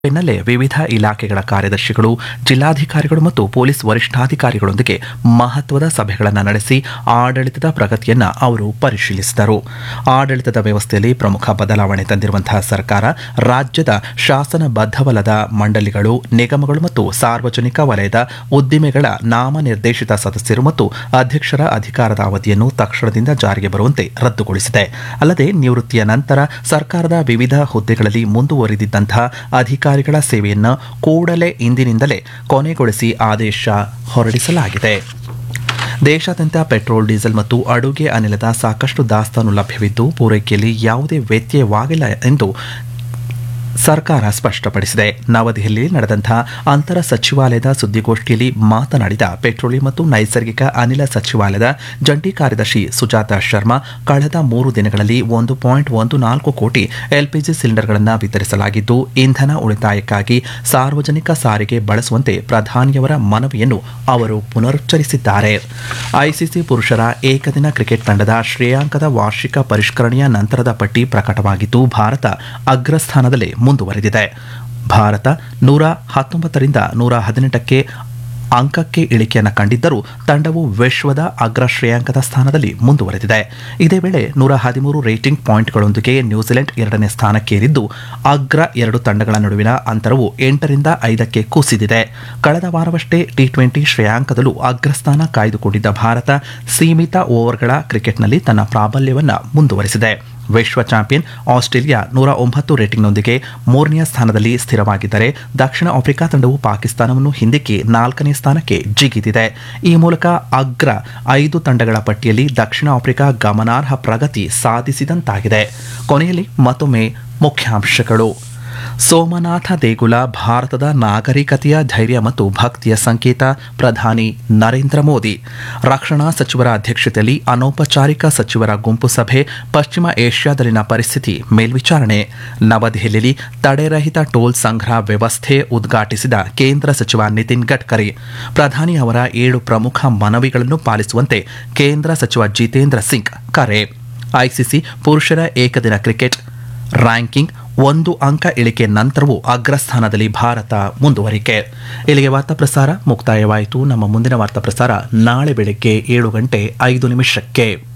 ಬೆನ್ನಲ್ಲೇ ವಿವಿಧ ಇಲಾಖೆಗಳ ಕಾರ್ಯದರ್ಶಿಗಳು ಜಿಲ್ಲಾಧಿಕಾರಿಗಳು ಮತ್ತು ಪೊಲೀಸ್ ವರಿಷ್ಠಾಧಿಕಾರಿಗಳೊಂದಿಗೆ ಮಹತ್ವದ ಸಭೆಗಳನ್ನು ನಡೆಸಿ ಆಡಳಿತದ ಪ್ರಗತಿಯನ್ನ ಅವರು ಪರಿಶೀಲಿಸಿದರು ಆಡಳಿತದ ವ್ಯವಸ್ಥೆಯಲ್ಲಿ ಪ್ರಮುಖ ಬದಲಾವಣೆ ತಂದಿರುವಂತಹ ಸರ್ಕಾರ ರಾಜ್ಯದ ಶಾಸನಬದ್ಧವಲ್ಲದ ಮಂಡಳಿಗಳು ನಿಗಮಗಳು ಮತ್ತು ಸಾರ್ವಜನಿಕ ವಲಯದ ಉದ್ದಿಮೆಗಳ ನಾಮನಿರ್ದೇಶಿತ ಸದಸ್ಯರು ಮತ್ತು ಅಧ್ಯಕ್ಷರ ಅಧಿಕಾರದ ಅವಧಿಯನ್ನು ತಕ್ಷಣದಿಂದ ಜಾರಿಗೆ ಬರುವಂತೆ ರದ್ದುಗೊಳಿಸಿದೆ ಅಲ್ಲದೆ ನಿವೃತ್ತಿಯ ನಂತರ ಸರ್ಕಾರದ ವಿವಿಧ ಹುದ್ದೆಗಳಲ್ಲಿ ಮುಂದುವರಿದಿದ್ದಂತಹ ಅಧಿಕಾರಿಗಳ ಸೇವೆಯನ್ನು ಕೂಡಲೇ ಇಂದಿನಿಂದಲೇ ಕೊನೆಗೊಳಿಸಿ ಆದೇಶ ಹೊರಡಿಸಲಾಗಿದೆ ದೇಶಾದ್ಯಂತ ಪೆಟ್ರೋಲ್ ಡೀಸೆಲ್ ಮತ್ತು ಅಡುಗೆ ಅನಿಲದ ಸಾಕಷ್ಟು ದಾಸ್ತಾನು ಲಭ್ಯವಿದ್ದು ಪೂರೈಕೆಯಲ್ಲಿ ಯಾವುದೇ ವ್ಯತ್ಯಯವಾಗಿಲ್ಲ ಎಂದು ಸರ್ಕಾರ ಸ್ಪಷ್ಟಪಡಿಸಿದೆ ನವದೆಹಲಿಯಲ್ಲಿ ನಡೆದಂತಹ ಅಂತರ ಸಚಿವಾಲಯದ ಸುದ್ದಿಗೋಷ್ಠಿಯಲ್ಲಿ ಮಾತನಾಡಿದ ಪೆಟ್ರೋಲಿಯಂ ಮತ್ತು ನೈಸರ್ಗಿಕ ಅನಿಲ ಸಚಿವಾಲಯದ ಜಂಟಿ ಕಾರ್ಯದರ್ಶಿ ಸುಜಾತ ಶರ್ಮಾ ಕಳೆದ ಮೂರು ದಿನಗಳಲ್ಲಿ ಒಂದು ಪಾಯಿಂಟ್ ಒಂದು ನಾಲ್ಕು ಕೋಟಿ ಎಲ್ಪಿಜಿ ಸಿಲಿಂಡರ್ಗಳನ್ನು ವಿತರಿಸಲಾಗಿದ್ದು ಇಂಧನ ಉಳಿತಾಯಕ್ಕಾಗಿ ಸಾರ್ವಜನಿಕ ಸಾರಿಗೆ ಬಳಸುವಂತೆ ಪ್ರಧಾನಿಯವರ ಮನವಿಯನ್ನು ಅವರು ಪುನರುಚ್ಚರಿಸಿದ್ದಾರೆ ಐಸಿಸಿ ಪುರುಷರ ಏಕದಿನ ಕ್ರಿಕೆಟ್ ತಂಡದ ಶ್ರೇಯಾಂಕದ ವಾರ್ಷಿಕ ಪರಿಷ್ಕರಣೆಯ ನಂತರದ ಪಟ್ಟಿ ಪ್ರಕಟವಾಗಿದ್ದು ಭಾರತ ಅಗ್ರಸ್ಥಾನದಲ್ಲಿ ಮುಂದುವರೆದಿದೆ ಭಾರತ ನೂರ ಹತ್ತೊಂಬತ್ತರಿಂದ ನೂರ ಹದಿನೆಂಟಕ್ಕೆ ಅಂಕಕ್ಕೆ ಇಳಿಕೆಯನ್ನು ಕಂಡಿದ್ದರೂ ತಂಡವು ವಿಶ್ವದ ಅಗ್ರ ಶ್ರೇಯಾಂಕದ ಸ್ಥಾನದಲ್ಲಿ ಮುಂದುವರೆದಿದೆ ಇದೇ ವೇಳೆ ನೂರ ಹದಿಮೂರು ರೇಟಿಂಗ್ ಪಾಯಿಂಟ್ಗಳೊಂದಿಗೆ ನ್ಯೂಜಿಲೆಂಡ್ ಎರಡನೇ ಸ್ಥಾನಕ್ಕೇರಿದ್ದು ಅಗ್ರ ಎರಡು ತಂಡಗಳ ನಡುವಿನ ಅಂತರವು ಎಂಟರಿಂದ ಐದಕ್ಕೆ ಕುಸಿದಿದೆ ಕಳೆದ ವಾರವಷ್ಟೇ ಟಿ ಟ್ವೆಂಟಿ ಶ್ರೇಯಾಂಕದಲ್ಲೂ ಅಗ್ರಸ್ಥಾನ ಕಾಯ್ದುಕೊಂಡಿದ್ದ ಭಾರತ ಸೀಮಿತ ಓವರ್ಗಳ ಕ್ರಿಕೆಟ್ನಲ್ಲಿ ತನ್ನ ಪ್ರಾಬಲ್ಯವನ್ನು ಮುಂದುವರೆಸಿದೆ ವಿಶ್ವ ಚಾಂಪಿಯನ್ ಆಸ್ಟ್ರೇಲಿಯಾ ನೂರ ಒಂಬತ್ತು ರೇಟಿಂಗ್ನೊಂದಿಗೆ ಮೂರನೆಯ ಸ್ಥಾನದಲ್ಲಿ ಸ್ಥಿರವಾಗಿದ್ದರೆ ದಕ್ಷಿಣ ಆಫ್ರಿಕಾ ತಂಡವು ಪಾಕಿಸ್ತಾನವನ್ನು ಹಿಂದಿಕ್ಕಿ ನಾಲ್ಕನೇ ಸ್ಥಾನಕ್ಕೆ ಜಿಗಿದಿದೆ ಈ ಮೂಲಕ ಅಗ್ರ ಐದು ತಂಡಗಳ ಪಟ್ಟಿಯಲ್ಲಿ ದಕ್ಷಿಣ ಆಫ್ರಿಕಾ ಗಮನಾರ್ಹ ಪ್ರಗತಿ ಸಾಧಿಸಿದಂತಾಗಿದೆ ಕೊನೆಯಲ್ಲಿ ಮತ್ತೊಮ್ಮೆ ಮುಖ್ಯಾಂಶಗಳು ಸೋಮನಾಥ ದೇಗುಲ ಭಾರತದ ನಾಗರಿಕತೆಯ ಧೈರ್ಯ ಮತ್ತು ಭಕ್ತಿಯ ಸಂಕೇತ ಪ್ರಧಾನಿ ನರೇಂದ್ರ ಮೋದಿ ರಕ್ಷಣಾ ಸಚಿವರ ಅಧ್ಯಕ್ಷತೆಯಲ್ಲಿ ಅನೌಪಚಾರಿಕ ಸಚಿವರ ಗುಂಪು ಸಭೆ ಪಶ್ಚಿಮ ಏಷ್ಯಾದಲ್ಲಿನ ಪರಿಸ್ಥಿತಿ ಮೇಲ್ವಿಚಾರಣೆ ನವದೆಹಲಿಯಲ್ಲಿ ತಡೆರಹಿತ ಟೋಲ್ ಸಂಗ್ರಹ ವ್ಯವಸ್ಥೆ ಉದ್ಘಾಟಿಸಿದ ಕೇಂದ್ರ ಸಚಿವ ನಿತಿನ್ ಗಡ್ಕರಿ ಪ್ರಧಾನಿ ಅವರ ಏಳು ಪ್ರಮುಖ ಮನವಿಗಳನ್ನು ಪಾಲಿಸುವಂತೆ ಕೇಂದ್ರ ಸಚಿವ ಜಿತೇಂದ್ರ ಸಿಂಗ್ ಕರೆ ಐಸಿಸಿ ಪುರುಷರ ಏಕದಿನ ಕ್ರಿಕೆಟ್ ರ್ಯಾಂಕಿಂಗ್ ಒಂದು ಅಂಕ ಇಳಿಕೆ ನಂತರವೂ ಅಗ್ರಸ್ಥಾನದಲ್ಲಿ ಭಾರತ ಮುಂದುವರಿಕೆ ಇಲ್ಲಿಗೆ ವಾರ್ತಾ ಪ್ರಸಾರ ಮುಕ್ತಾಯವಾಯಿತು ನಮ್ಮ ಮುಂದಿನ ವಾರ್ತಾ ಪ್ರಸಾರ ನಾಳೆ ಬೆಳಗ್ಗೆ ಏಳು ಗಂಟೆ ಐದು ನಿಮಿಷಕ್ಕೆ